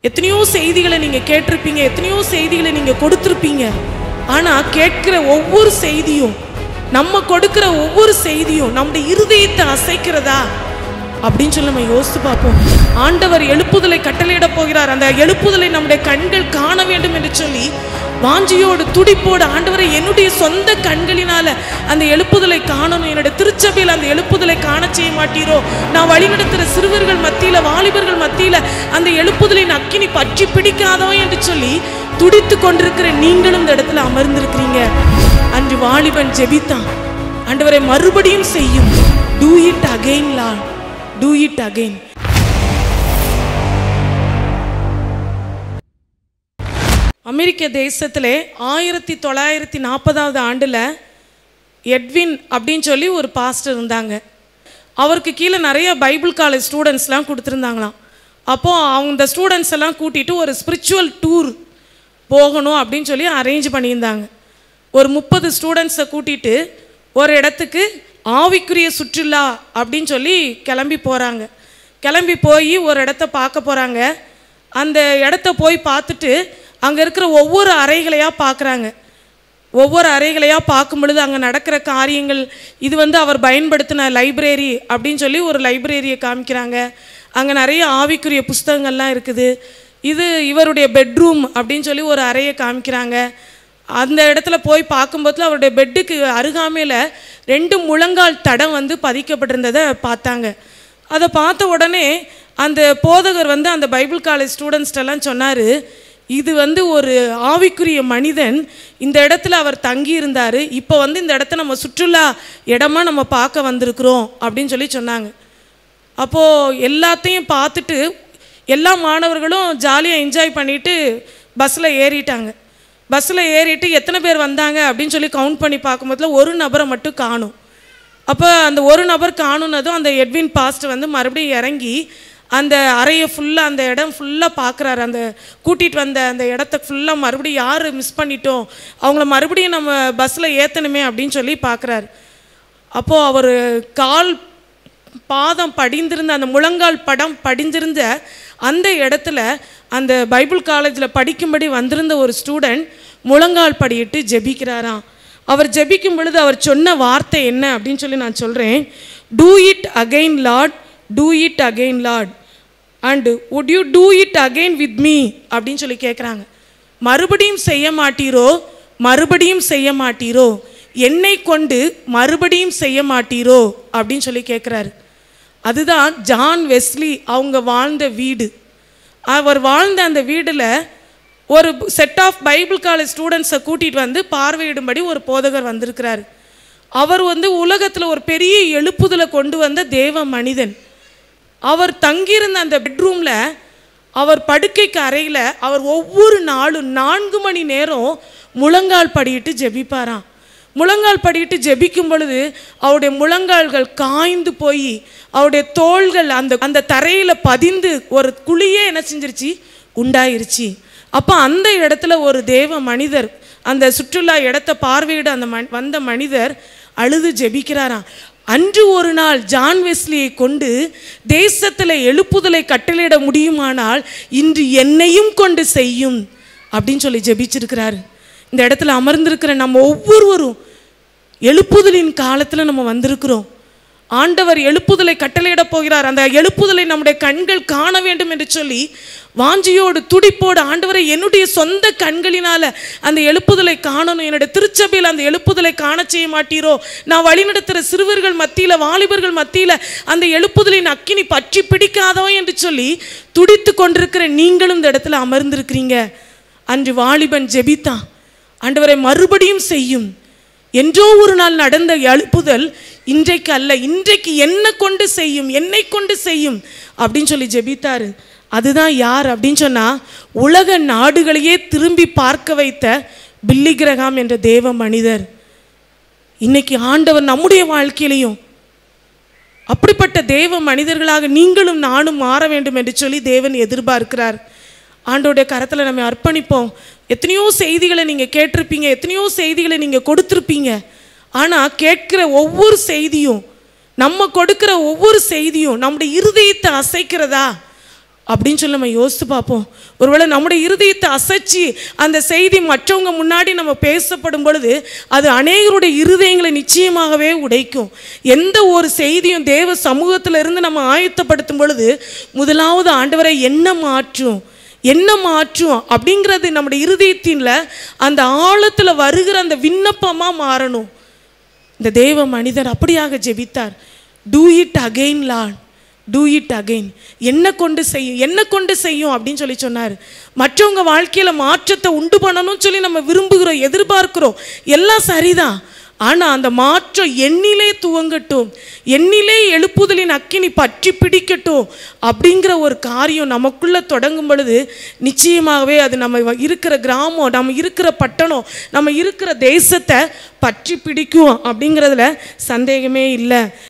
எத்தனையோ செய்திகளை நீங்க கேட்டிருப்பீங்க எத்தனையோ செய்திகளை நீங்க கொடுத்திருப்பீங்க ஆனா கேட்கிற ஒவ்வொரு செய்தியும் நம்ம கொடுக்கிற ஒவ்வொரு செய்தியும் நம்முடைய இருதயத்தை அசைக்கிறதா அப்படின்னு சொல்லி நம்ம யோசித்து பார்ப்போம் ஆண்டவர் எழுப்புதலை கட்டளையிட போகிறார் அந்த எழுப்புதலை நம்முடைய கண்கள் காண வேண்டும் என்று சொல்லி வாஞ்சியோடு துடிப்போடு ஆண்டவரை என்னுடைய சொந்த கண்களினால அந்த எழுப்புதலை காணணும் என்னுடைய திருச்சபையில் அந்த எழுப்புதலை காண செய்ய மாட்டீரோ நான் வழிநடத்துகிற சிறுவர்கள் மத்தியில வாலிபர்கள் மத்தியில அந்த எழுப்புதலின் அக்கினி பற்றி பிடிக்காதோ என்று சொல்லி துடித்து கொண்டிருக்கிற நீங்களும் இந்த இடத்துல அமர்ந்திருக்கிறீங்க அன்று வாலிபன் ஜெபித்தான் ஆண்டவரை மறுபடியும் செய்யும் டூ இட் அகைன் லா டூ இட் அகைன் அமெரிக்க தேசத்திலே ஆயிரத்தி தொள்ளாயிரத்தி நாற்பதாவது ஆண்டில் எட்வின் அப்படின்னு சொல்லி ஒரு பாஸ்டர் இருந்தாங்க அவருக்கு கீழே நிறைய பைபிள் காலேஜ் ஸ்டூடெண்ட்ஸ்லாம் கொடுத்துருந்தாங்களாம் அப்போது அவங்க இந்த ஸ்டூடெண்ட்ஸ் எல்லாம் கூட்டிகிட்டு ஒரு ஸ்பிரிச்சுவல் டூர் போகணும் அப்படின்னு சொல்லி அரேஞ்ச் பண்ணியிருந்தாங்க ஒரு முப்பது ஸ்டூடெண்ட்ஸை கூட்டிகிட்டு ஒரு இடத்துக்கு ஆவிக்குரிய சுற்றுலா அப்படின்னு சொல்லி கிளம்பி போகிறாங்க கிளம்பி போய் ஒரு இடத்த பார்க்க போகிறாங்க அந்த இடத்த போய் பார்த்துட்டு அங்கே இருக்கிற ஒவ்வொரு அறைகளையாக பார்க்குறாங்க ஒவ்வொரு அறைகளையாக பார்க்கும் பொழுது அங்கே நடக்கிற காரியங்கள் இது வந்து அவர் பயன்படுத்தின லைப்ரரி அப்படின்னு சொல்லி ஒரு லைப்ரரியை காமிக்கிறாங்க அங்கே நிறைய ஆவிக்குரிய புஸ்தகங்கள்லாம் இருக்குது இது இவருடைய பெட்ரூம் அப்படின்னு சொல்லி ஒரு அறையை காமிக்கிறாங்க அந்த இடத்துல போய் பார்க்கும்போது அவருடைய பெட்டுக்கு அருகாமையில் ரெண்டு முழங்கால் தடம் வந்து பதிக்கப்பட்டிருந்ததை பார்த்தாங்க அதை பார்த்த உடனே அந்த போதகர் வந்து அந்த பைபிள் காலேஜ் ஸ்டூடெண்ட்ஸ்டெல்லாம் சொன்னார் இது வந்து ஒரு ஆவிக்குரிய மனிதன் இந்த இடத்துல அவர் தங்கி இருந்தார் இப்போ வந்து இந்த இடத்த நம்ம சுற்றுலா இடமா நம்ம பார்க்க வந்திருக்கிறோம் அப்படின்னு சொல்லி சொன்னாங்க அப்போது எல்லாத்தையும் பார்த்துட்டு எல்லா மாணவர்களும் ஜாலியாக என்ஜாய் பண்ணிட்டு பஸ்ஸில் ஏறிட்டாங்க பஸ்ஸில் ஏறிட்டு எத்தனை பேர் வந்தாங்க அப்படின்னு சொல்லி கவுண்ட் பண்ணி பார்க்கும்போதுல ஒரு நபரை மட்டும் காணும் அப்போ அந்த ஒரு நபர் காணுனதும் அந்த எட்வின் பாஸ்ட் வந்து மறுபடியும் இறங்கி அந்த அறையை ஃபுல்லாக அந்த இடம் ஃபுல்லாக பார்க்குறாரு அந்த கூட்டிகிட்டு வந்த அந்த இடத்த ஃபுல்லாக மறுபடியும் யார் மிஸ் பண்ணிட்டோம் அவங்கள மறுபடியும் நம்ம பஸ்ஸில் ஏற்றணுமே அப்படின்னு சொல்லி பார்க்குறாரு அப்போது அவர் கால் பாதம் படிந்திருந்த அந்த முழங்கால் படம் படிந்திருந்த அந்த இடத்துல அந்த பைபிள் காலேஜில் படிக்கும்படி வந்திருந்த ஒரு ஸ்டூடெண்ட் முழங்கால் படியிட்டு ஜெபிக்கிறாராம் அவர் ஜெபிக்கும் பொழுது அவர் சொன்ன வார்த்தை என்ன அப்படின்னு சொல்லி நான் சொல்கிறேன் do it again lord do it again lord and would you do it again with me அப்படின்னு சொல்லி கேட்குறாங்க மறுபடியும் செய்ய மாட்டீரோ மறுபடியும் செய்ய மாட்டீரோ என்னை கொண்டு மறுபடியும் செய்ய மாட்டீரோ அப்படின்னு சொல்லி கேட்குறாரு அதுதான் ஜான் வெஸ்லி அவங்க வாழ்ந்த வீடு அவர் வாழ்ந்த அந்த வீட்டில் ஒரு செட் ஆஃப் பைபிள் காலேஜ் ஸ்டூடெண்ட்ஸை கூட்டிகிட்டு வந்து பார்வையிடும்படி ஒரு போதகர் வந்திருக்கிறார் அவர் வந்து உலகத்தில் ஒரு பெரிய எழுப்புதலை கொண்டு வந்த தேவ மனிதன் அவர் தங்கியிருந்த அந்த பெட்ரூமில் அவர் படுக்கைக்கு அறையில் அவர் ஒவ்வொரு நாளும் நான்கு மணி நேரம் முழங்கால் படியிட்டு ஜெபிப்பாராம் முழங்கால் படியிட்டு ஜெபிக்கும் பொழுது அவருடைய முழங்கால்கள் காய்ந்து போய் அவருடைய தோள்கள் அந்த அந்த தரையில் பதிந்து ஒரு குழியே என்ன செஞ்சிருச்சு உண்டாயிருச்சு அப்போ அந்த இடத்துல ஒரு தேவ மனிதர் அந்த சுற்றுலா இடத்த பார்வையிட அந்த ம வந்த மனிதர் அழுது ஜெபிக்கிறாராம் அன்று ஒரு நாள் ஜான் வெஸ்லியை கொண்டு தேசத்தில் எழுப்புதலை கட்டளையிட முடியுமானால் இன்று என்னையும் கொண்டு செய்யும் அப்படின்னு சொல்லி ஜெபிச்சிருக்கிறாரு இந்த இடத்துல அமர்ந்திருக்கிற நம்ம ஒவ்வொருவரும் எழுப்புதலின் காலத்தில் நம்ம வந்திருக்கிறோம் ஆண்டவர் எழுப்புதலை கட்டளையிட போகிறார் அந்த எழுப்புதலை நம்முடைய கண்கள் காண வேண்டும் என்று சொல்லி வாஞ்சியோடு துடிப்போடு ஆண்டவரை என்னுடைய சொந்த கண்களினால அந்த எழுப்புதலை காணணும் என்னுடைய திருச்சபையில் அந்த எழுப்புதலை காண செய்ய மாட்டீரோ நான் வழிநடத்துகிற சிறுவர்கள் மத்தியில் வாலிபர்கள் மத்தியில் அந்த எழுப்புதலின் அக்கினி பற்றி பிடிக்காதோ என்று சொல்லி துடித்து கொண்டிருக்கிற நீங்களும் இந்த இடத்துல அமர்ந்திருக்கிறீங்க அன்று வாலிபன் ஜெபித்தான் ஆண்டவரை மறுபடியும் செய்யும் என்றோ ஒரு நாள் நடந்த எழுப்புதல் இன்றைக்கு அல்ல இன்றைக்கு என்ன கொண்டு செய்யும் என்னை கொண்டு செய்யும் அப்படின்னு சொல்லி ஜெபித்தாரு அதுதான் யார் அப்படின்னு சொன்னால் உலக நாடுகளையே திரும்பி பார்க்க வைத்த பில்லி கிரகாம் என்ற தேவ மனிதர் இன்னைக்கு ஆண்டவர் நம்முடைய வாழ்க்கையிலையும் அப்படிப்பட்ட தேவ மனிதர்களாக நீங்களும் நானும் மாற வேண்டும் என்று சொல்லி தேவன் எதிர்பார்க்கிறார் ஆண்டோடைய கரத்தில் நம்ம அர்ப்பணிப்போம் எத்தனையோ செய்திகளை நீங்கள் கேட்டிருப்பீங்க எத்தனையோ செய்திகளை நீங்கள் கொடுத்துருப்பீங்க ஆனால் கேட்கிற ஒவ்வொரு செய்தியும் நம்ம கொடுக்கிற ஒவ்வொரு செய்தியும் நம்முடைய இருதயத்தை அசைக்கிறதா அப்படின்னு சொல்லி நம்ம யோசித்து பார்ப்போம் ஒருவேளை நம்முடைய இருதயத்தை அசைச்சு அந்த செய்தி மற்றவங்க முன்னாடி நம்ம பேசப்படும் பொழுது அது அநேகருடைய இருதயங்களை நிச்சயமாகவே உடைக்கும் எந்த ஒரு செய்தியும் தேவ சமூகத்தில் இருந்து நம்ம ஆயத்தப்படுத்தும் பொழுது முதலாவது ஆண்டவரை என்ன மாற்றும் என்ன மாற்றும் அப்படிங்கிறது நம்முடைய இருதயத்தின்ல அந்த ஆழத்தில் வருகிற அந்த விண்ணப்பமாக மாறணும் இந்த தேவ மனிதர் அப்படியாக ஜெபித்தார் do it again lord do it again என்ன கொண்டு செய்யும் என்ன கொண்டு செய்யும் அப்படின்னு சொல்லி சொன்னார் மற்றவங்க வாழ்க்கையில் மாற்றத்தை உண்டு பண்ணணும்னு சொல்லி நம்ம விரும்புகிறோம் எதிர்பார்க்கிறோம் எல்லாம் சரிதான் ஆனால் அந்த மாற்றம் எண்ணிலே துவங்கட்டும் எண்ணிலே எழுப்புதலின் அக்கினி பற்றி பிடிக்கட்டும் அப்படிங்கிற ஒரு காரியம் நமக்குள்ளே தொடங்கும் பொழுது நிச்சயமாகவே அது நம்ம இருக்கிற கிராமம் நம்ம இருக்கிற பட்டணம் நம்ம இருக்கிற தேசத்தை பற்றி பிடிக்கும் அப்படிங்கிறதுல சந்தேகமே இல்லை